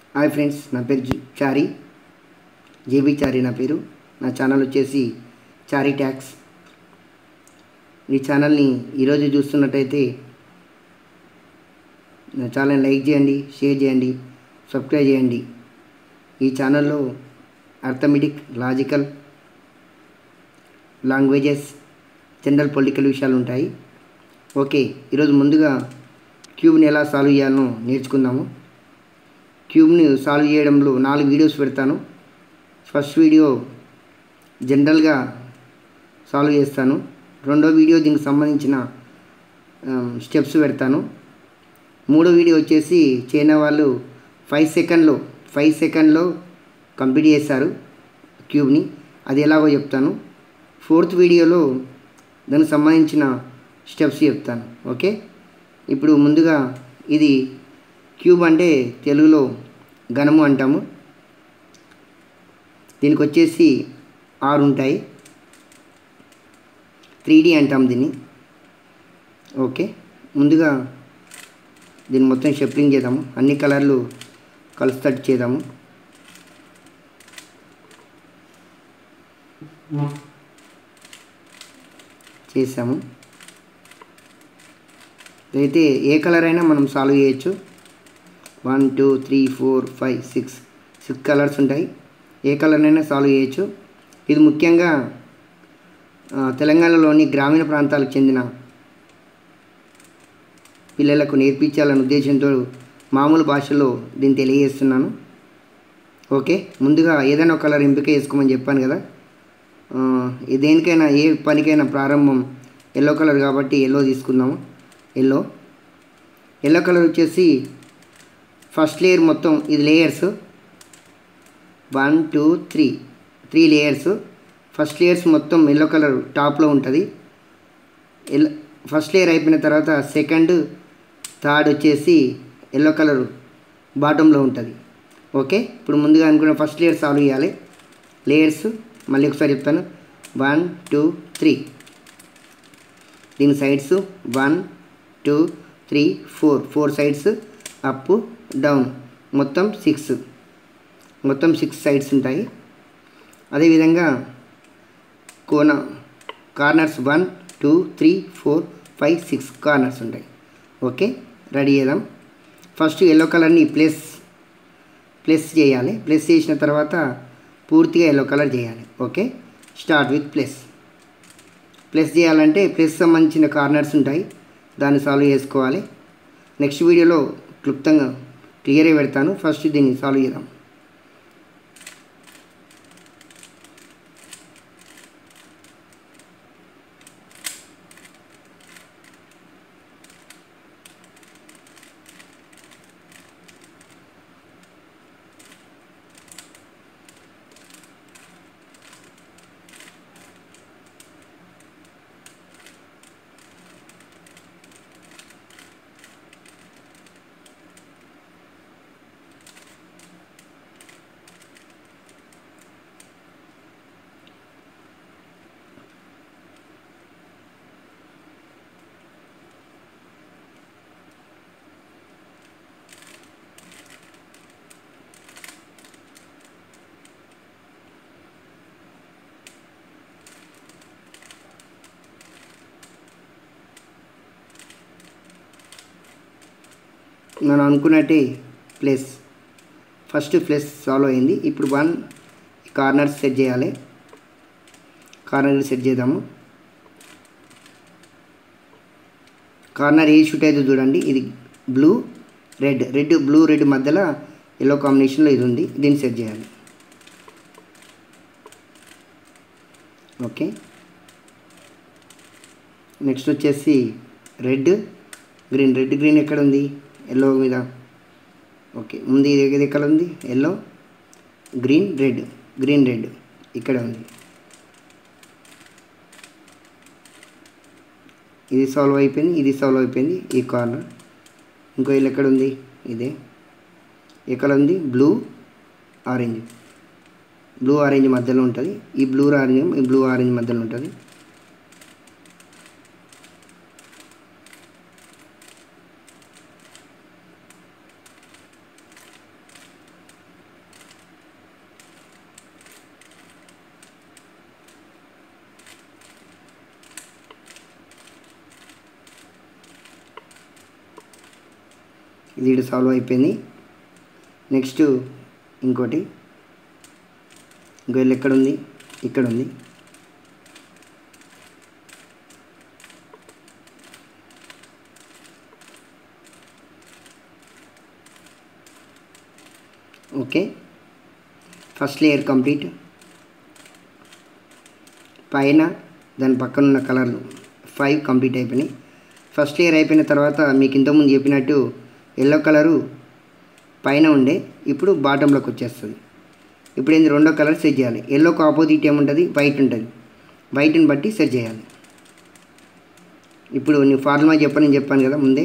hi friends నా పేరు G చారి JB చారి నా పేరు నా ఛానల్ వచ్చేసి చారి ట్యాక్స్ ఈ ఛానల్ని ఈరోజు చూస్తున్నట్టయితే నా ఛానల్ లైక్ చేయండి షేర్ చేయండి సబ్స్క్రైబ్ చేయండి ఈ ఛానల్లో arithmetic logical languages general political విషయాలు ఉంటాయి ఓకే ఈరోజు ముందుగా క్యూబ్ని ఎలా సాల్వ్ చేయాలో నేర్చుకుందాము క్యూబ్ని సాల్వ్ చేయడంలో నాలుగు వీడియోస్ పెడతాను ఫస్ట్ వీడియో జనరల్గా సాల్వ్ చేస్తాను రెండో వీడియో దీనికి సంబంధించిన స్టెప్స్ పెడతాను మూడో వీడియో వచ్చేసి చైనా వాళ్ళు ఫైవ్ సెకండ్లో ఫైవ్ సెకండ్లో కంప్లీట్ చేశారు క్యూబ్ని అది ఎలాగో చెప్తాను ఫోర్త్ వీడియోలో దానికి సంబంధించిన స్టెప్స్ చెప్తాను ఓకే ఇప్పుడు ముందుగా ఇది క్యూబ్ అంటే తెలుగులో ఘనము అంటాము దీనికి వచ్చేసి ఆరు ఉంటాయి త్రీ డి అంటాం దీన్ని ఓకే ముందుగా దీన్ని మొత్తం షెప్లింగ్ చేద్దాము అన్ని కలర్లు కలుస్తట్టు చేద్దాము చేసాము అయితే ఏ కలర్ అయినా మనం సాల్వ్ చేయొచ్చు one two three four five six six colours ఉంటాయి ఏ కలర్నైనా సాల్వ్ చేయొచ్చు ఇది ముఖ్యంగా తెలంగాణలోని గ్రామీణ ప్రాంతాలకు చెందిన పిల్లలకు నేర్పించాలనే ఉద్దేశంతో మామూలు భాషలో దీన్ని తెలియజేస్తున్నాను ఓకే ముందుగా ఏదైనా ఒక కలర్ ఎంపిక చేసుకోమని చెప్పాను కదా దేనికైనా ఏ పనికైనా ప్రారంభం ఎల్లో కలర్ కాబట్టి ఎల్లో తీసుకుందాము ఎల్లో ఎల్లో కలర్ వచ్చేసి ఫస్ట్ లేయర్ మొత్తం ఇది layers one two three three layers first layers మొత్తం ఎల్లో కలర్ టాప్లో ఉంటుంది ఎల్లో ఫస్ట్ లేయర్ అయిపోయిన తర్వాత సెకండ్ థర్డ్ వచ్చేసి ఎల్లో కలర్ బాటంలో ఉంటుంది ఓకే ఇప్పుడు ముందుగా అనుకున్న ఫస్ట్ లేయర్ సాల్వ్ చేయాలి లేయర్స్ మళ్ళీ ఒకసారి చెప్తాను వన్ టూ త్రీ దీని sides one two three four four sides up down మొత్తం సిక్స్ మొత్తం సిక్స్ సైడ్స్ ఉంటాయి అదేవిధంగా కోన corners one two three four five six corners ఉంటాయి ఓకే రెడీ చేద్దాం ఫస్ట్ ఎల్లో కలర్ని ప్లస్ ప్లస్ చేయాలి ప్లస్ చేసిన తర్వాత పూర్తిగా ఎల్లో కలర్ చేయాలి okay start with plus plus చేయాలంటే ప్లస్ సంబంధించిన కార్నర్స్ ఉంటాయి దాన్ని సాల్వ్ చేసుకోవాలి నెక్స్ట్ వీడియోలో క్లుప్తంగా క్లియర్గా పెడతాను ఫస్ట్ దీన్ని సాల్వ్ చేద్దాం మనం అనుకున్నట్టే ప్లస్ ఫస్ట్ ప్లస్ సాల్వ్ అయింది ఇప్పుడు వన్ కార్నర్స్ సెట్ చేయాలి కార్నర్ సెట్ చేద్దాము కార్నర్ ఏ షూట్ అయితే చూడండి ఇది blue red red blue red మధ్యలో ఎల్లో కాంబినేషన్లో ఇది ఉంది దీన్ని సెట్ చేయాలి ఓకే నెక్స్ట్ వచ్చేసి రెడ్ గ్రీన్ రెడ్ గ్రీన్ ఎక్కడ ఉంది ఎల్లో మీద ఓకే ముందు ఇది ఇది ఎక్కడ ఉంది yellow green red green red ఇక్కడ ఉంది ఇది సాల్వ్ అయిపోయింది ఇది సాల్వ్ అయిపోయింది ఈ కార్నర్ ఇంకో ఇల్లు ఎక్కడ ఉంది ఇదే ఎక్కడ ఉంది బ్లూ ఆరెంజ్ బ్లూ ఆరెంజ్ మధ్యలో ఉంటుంది ఈ బ్లూ ఆరెంజ్ ఈ బ్లూ ఆరెంజ్ మధ్యలో ఉంటుంది ఇది ఇక్కడ సాల్వ్ అయిపోయింది నెక్స్ట్ ఇంకోటి ఇంకో ఇల్లు ఎక్కడ ఉంది ఇక్కడ ఉంది ఓకే ఫస్ట్ లేయర్ కంప్లీట్ పైన దాని పక్కన ఉన్న కలర్లు ఫైవ్ కంప్లీట్ అయిపోయినాయి ఫస్ట్ లేయర్ అయిపోయిన తర్వాత మీకు ఇంతకుముందు చెప్పినట్టు ఎల్లో కలరు పైన ఉండే ఇప్పుడు బాటంలోకి వచ్చేస్తుంది ఇప్పుడు ఏంది రెండో కలర్ సెట్ చేయాలి ఎల్లోకి ఆపోజిట్ ఏముంటుంది వైట్ ఉంటుంది వైట్ని బట్టి సెట్ చేయాలి ఇప్పుడు నీ ఫార్ములా చెప్పని చెప్పాను కదా ముందే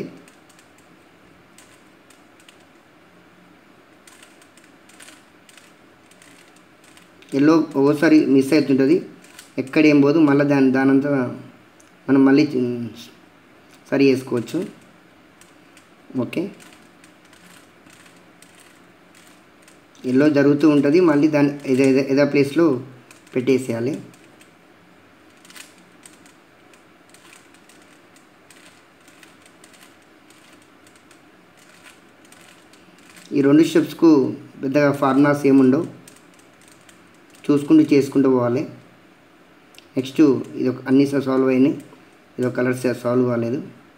ఎల్లో ఒక్కోసారి మిస్ అవుతుంటుంది ఎక్కడ ఏం పోదు మళ్ళీ దాని దానంతా మనం మళ్ళీ ఉమ్, సరి చేసుకోవచ్చు ఓకే ఎల్లో జరుగుతూ ఉంటుంది మళ్ళీ దాన్ని ఏదో ఏదో ఏదో ప్లేస్లో పెట్టేసేయాలి ఈ రెండు స్టెప్స్కు పెద్దగా ఫార్ములాస్ ఏముండవు చూసుకుంటూ చేసుకుంటూ పోవాలి నెక్స్ట్ ఇది ఒక అన్ని సాల్వ్ అయినాయి ఇది ఒక కలర్స్ సాల్వ్ కాలేదు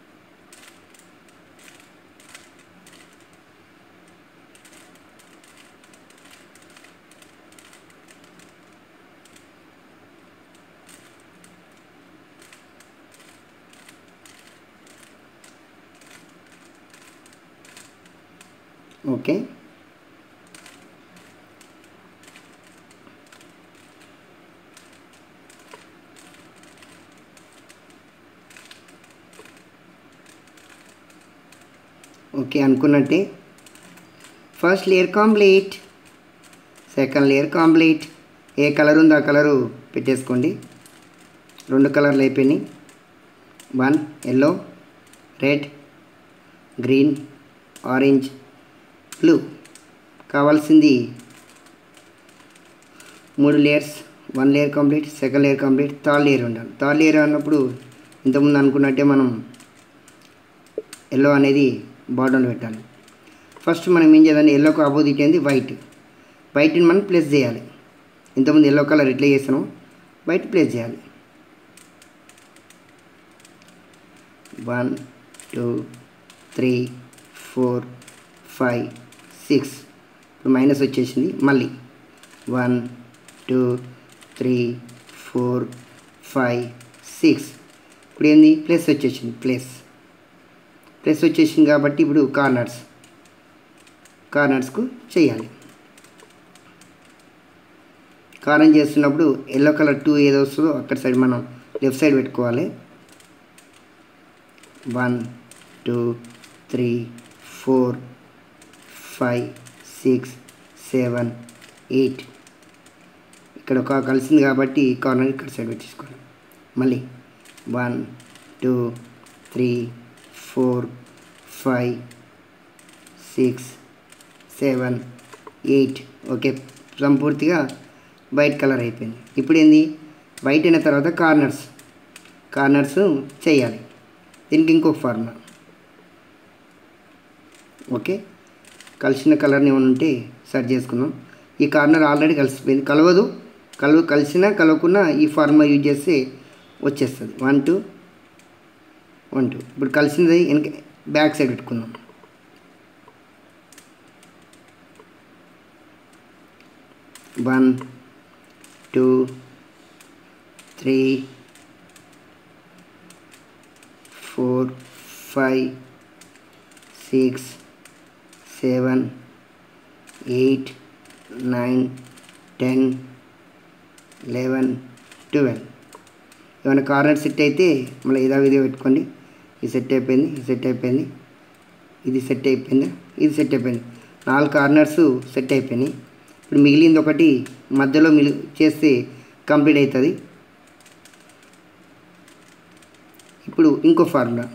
ఓకే ఓకే అనుకున్నట్టే first layer complete second layer complete ఏ కలర్ ఉందో ఆ కలరు పెట్టేసుకోండి రెండు కలర్లు అయిపోయినాయి one yellow red green orange blue కావాల్సింది మూడు layers one layer complete second layer complete third layer ఉండాలి థర్డ్ లేయర్ అన్నప్పుడు ఇంతకుముందు అనుకున్నట్టే మనం ఎల్లో అనేది బాటంలో పెట్టాలి ఫస్ట్ మనం ఏం చేయాలి ఎల్లోకి ఆపోజిట్ ఏంది వైట్ వైట్ని మనం ప్లేస్ చేయాలి ఇంతకుముందు ఎల్లో కలర్ ఎట్లా చేసామో వైట్ ప్లేస్ చేయాలి one two three four five six ఇప్పుడు మైనస్ వచ్చేసింది మళ్ళీ one two three four five six ఇప్పుడు ఏంది ప్లస్ వచ్చేసింది ప్లస్ ప్లస్ వచ్చేసింది కాబట్టి ఇప్పుడు కార్నర్స్ కార్నర్స్కు చేయాలి కారం చేస్తున్నప్పుడు ఎల్లో కలర్ టూ ఏదో వస్తుందో అక్కడ సైడ్ మనం లెఫ్ట్ సైడ్ పెట్టుకోవాలి one two three four five six seven eight ఇక్కడ ఒక కలిసింది కాబట్టి కార్నర్ ఇక్కడ సైడ్ పెట్టేసుకోవాలి మళ్ళీ one two three four five six seven eight okay సంపూర్తిగా వైట్ కలర్ అయిపోయింది ఇప్పుడు ఏంది వైట్ అయిన తర్వాత కార్నర్స్ కార్నర్స్ చేయాలి దీనికి ఇంకొక ఫార్ములా ఓకే కలిసిన కలర్ని ఏమైనా ఉంటే సెట్ చేసుకుందాం ఈ కార్నర్ ఆల్రెడీ కలిసిపోయింది కలవదు కలవ కలిసినా కలవకున్నా ఈ ఫార్ములా యూజ్ చేస్తే వచ్చేస్తుంది వన్ టూ వన్ టూ ఇప్పుడు కలిసింది వెనక బ్యాక్ సైడ్ పెట్టుకుందాం one two three four five six seven eight nine ten eleven twelve ఏమైనా కార్నర్ సెట్ అయితే మళ్ళీ ఇదా విధిగా పెట్టుకోండి ఇది సెట్ అయిపోయింది ఇది సెట్ అయిపోయింది ఇది సెట్ అయిపోయింది ఇది సెట్ అయిపోయింది నాలుగు కార్నర్స్ సెట్ అయిపోయినాయి ఇప్పుడు మిగిలింది ఒకటి మధ్యలో మిలి చేస్తే కంప్లీట్ అవుతుంది ఇప్పుడు ఇంకో formula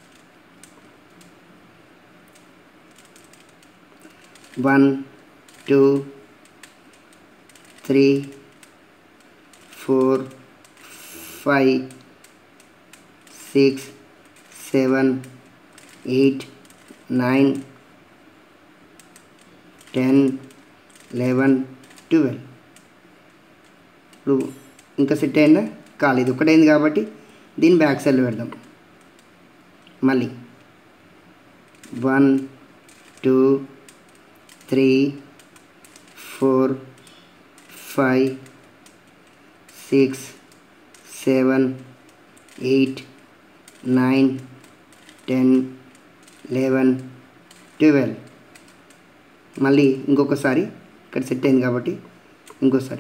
one two three four five six seven eight nine ten eleven twelve ఇప్పుడు ఇంకా సెట్ అయిందా కాలేదు ఒకటైంది కాబట్టి దీన్ని బ్యాక్ సైడ్లో పెడదాం మళ్ళీ one two three four five six seven eight nine ten eleven twelve మళ్ళీ ఇంకొకసారి ఇక్కడ సెట్ అయింది కాబట్టి ఇంకోసారి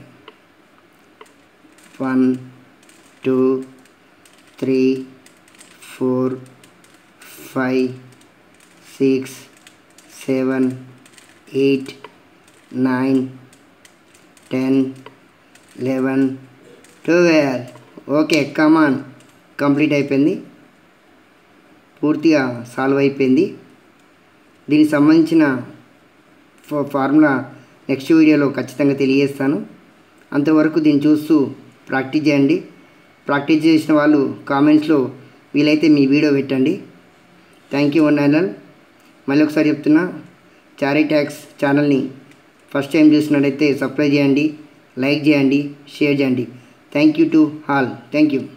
one two three four five six seven eight nine ten eleven twelve okay come on complete అయిపోయింది పూర్తిగా సాల్వ్ అయిపోయింది దీనికి సంబంధించిన ఫా- ఫార్ములా నెక్స్ట్ వీడియోలో ఖచ్చితంగా తెలియజేస్తాను అంతవరకు దీన్ని చూస్తూ ప్రాక్టీస్ చేయండి ప్రాక్టీస్ చేసిన వాళ్ళు కామెంట్స్లో వీలైతే మీ వీడియో పెట్టండి థ్యాంక్ యూ వన్ అండ్ మళ్ళీ ఒకసారి చెప్తున్నా చారీ ట్యాక్స్ ఛానల్ని ఫస్ట్ టైం చూసినట్టయితే సబ్స్క్రైబ్ చేయండి లైక్ చేయండి షేర్ చేయండి thank you to all thank you